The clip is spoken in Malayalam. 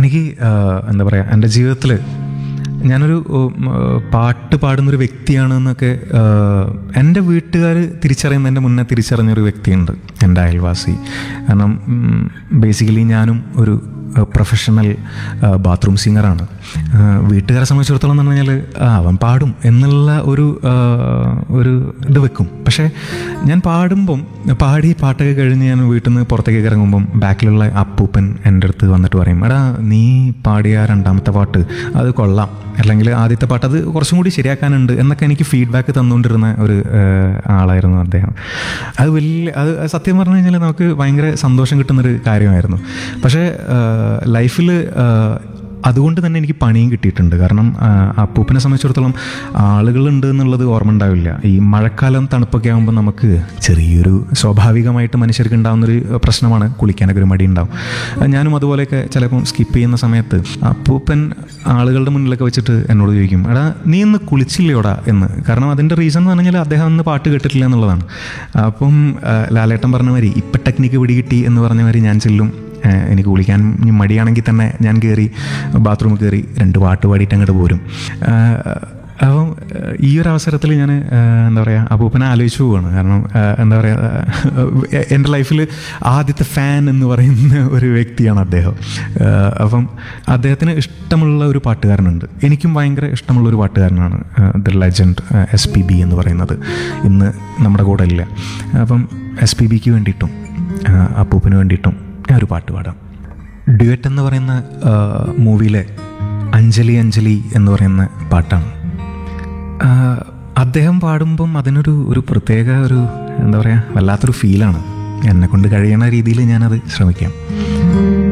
എനിക്ക് ആ, എന്താ പറയുക എൻ്റെ ജീവിതത്തിൽ ഞാനൊരു ഉം, ആ, പാട്ട് പാടുന്നൊരു വ്യക്തിയാണെന്നൊക്കെ ആ, എൻ്റെ വീട്ടുകാർ തിരിച്ചറിയുന്നതിൻ്റെ മുന്നേ തിരിച്ചറിഞ്ഞൊരു വ്യക്തിയുണ്ട് എൻ്റെ അയൽവാസി കാരണം ബേസിക്കലി ഞാനും ഒരു പ്രൊഫഷണൽ ബാത്റൂം സിംഗറാണ് വീട്ടുകാരെ സംബന്ധിച്ചിടത്തോളം എന്ന് പറഞ്ഞാൽ ആ, അവൻ പാടും എന്നുള്ള ഒരു ആ, ഒരു ഇത് വെക്കും പക്ഷേ ഞാൻ പാടുമ്പം പാടി പാട്ടൊക്കെ കഴിഞ്ഞ് ഞാൻ വീട്ടിൽ നിന്ന് പുറത്തേക്ക് ഇറങ്ങുമ്പം ബാക്കിലുള്ള അപ്പൂപ്പൻ എൻ്റെ അടുത്ത് വന്നിട്ട് പറയും എടാ നീ പാടിയ രണ്ടാമത്തെ പാട്ട് അത് കൊള്ളാം അല്ലെങ്കിൽ ആദ്യത്തെ പാട്ട് അത് കുറച്ചും കൂടി ശരിയാക്കാനുണ്ട് എന്നൊക്കെ എനിക്ക് ഫീഡ്ബാക്ക് തന്നുകൊണ്ടിരുന്ന ഒരു ആ, ആളായിരുന്നു അദ്ദേഹം അത് വലിയ അത് സത്യം പറഞ്ഞു കഴിഞ്ഞാൽ നമുക്ക് ഭയങ്കര സന്തോഷം കിട്ടുന്നൊരു കാര്യമായിരുന്നു പക്ഷേ ലൈഫിൽ അതുകൊണ്ട് തന്നെ എനിക്ക് പണിയും കിട്ടിയിട്ടുണ്ട് കാരണം ആ, അപ്പൂപ്പനെ സംബന്ധിച്ചിടത്തോളം ആളുകളുണ്ട് എന്നുള്ളത് ഓർമ്മ ഉണ്ടാവില്ല ഈ മഴക്കാലം തണുപ്പൊക്കെ ആകുമ്പോൾ നമുക്ക് ചെറിയൊരു സ്വാഭാവികമായിട്ട് മനുഷ്യർക്ക് ഉണ്ടാകുന്നൊരു പ്രശ്നമാണ് കുളിക്കാനൊക്കെ ഒരു മടി ഉണ്ടാവും ആ, ഞാനും അതുപോലെയൊക്കെ ചിലപ്പം സ്കിപ്പ് ചെയ്യുന്ന സമയത്ത് അപ്പൂപ്പൻ ആളുകളുടെ മുന്നിലൊക്കെ വെച്ചിട്ട് എന്നോട് ചോദിക്കും എടാ നീ ഇന്ന് കുളിച്ചില്ലയോടാ എന്ന് കാരണം അതിൻ്റെ റീസൺ എന്ന് പറഞ്ഞാൽ അദ്ദേഹം അന്ന് പാട്ട് കേട്ടിട്ടില്ല എന്നുള്ളതാണ് അപ്പം ആ, ലാലേട്ടൻ പറഞ്ഞ മാതിരി ഇപ്പം ടെക്നിക്ക് പിടികിട്ടി എന്ന് പറഞ്ഞ മാതിരി ഞാൻ ചെല്ലും ഏഹ് എനിക്ക് കുളിക്കാൻ ഇനി മടിയാണെങ്കിൽ തന്നെ ഞാൻ കയറി ബാത്റൂമിൽ കയറി രണ്ട് പാട്ട് പാടിയിട്ട് അങ്ങോട്ട് പോരും ഏഹ് അപ്പം ഏഹ് ഈ ഒരു അവസരത്തിൽ ഞാൻ എന്താ പറയുക അപ്പൂപ്പനെ ആലോചിച്ചു പോവാണ് കാരണം ഏഹ് എന്താ പറയുക എൻ്റെ ലൈഫിൽ ആദ്യത്തെ ഫാൻ എന്ന് പറയുന്ന ഒരു വ്യക്തിയാണ് അദ്ദേഹം ഏഹ് അപ്പം അദ്ദേഹത്തിന് ഇഷ്ടമുള്ള ഒരു പാട്ടുകാരനുണ്ട് എനിക്കും ഭയങ്കര ഇഷ്ടമുള്ള ഒരു പാട്ടുകാരനാണ് the legend S P B എന്ന് പറയുന്നത് ഇന്ന് നമ്മുടെ കൂടെ ഇല്ല അപ്പം എസ് പി ബിക്ക് വേണ്ടിയിട്ടും ഏഹ് അപ്പൂപ്പിന് വേണ്ടിയിട്ടും ഞാൻ ഒരു പാട്ട് പാടാം ഡ്യുവറ്റ് എന്ന് പറയുന്ന ആ, മൂവിയിലെ അഞ്ജലി അഞ്ജലി എന്ന് പറയുന്ന പാട്ടാണ് ആ, അദ്ദേഹം പാടുമ്പം അതിനൊരു ഒരു പ്രത്യേക ഒരു എന്താ പറയുക വല്ലാത്തൊരു ഫീലാണ് എന്നെ കൊണ്ട് കഴിയണ രീതിയിൽ ഞാനത് ശ്രമിക്കാം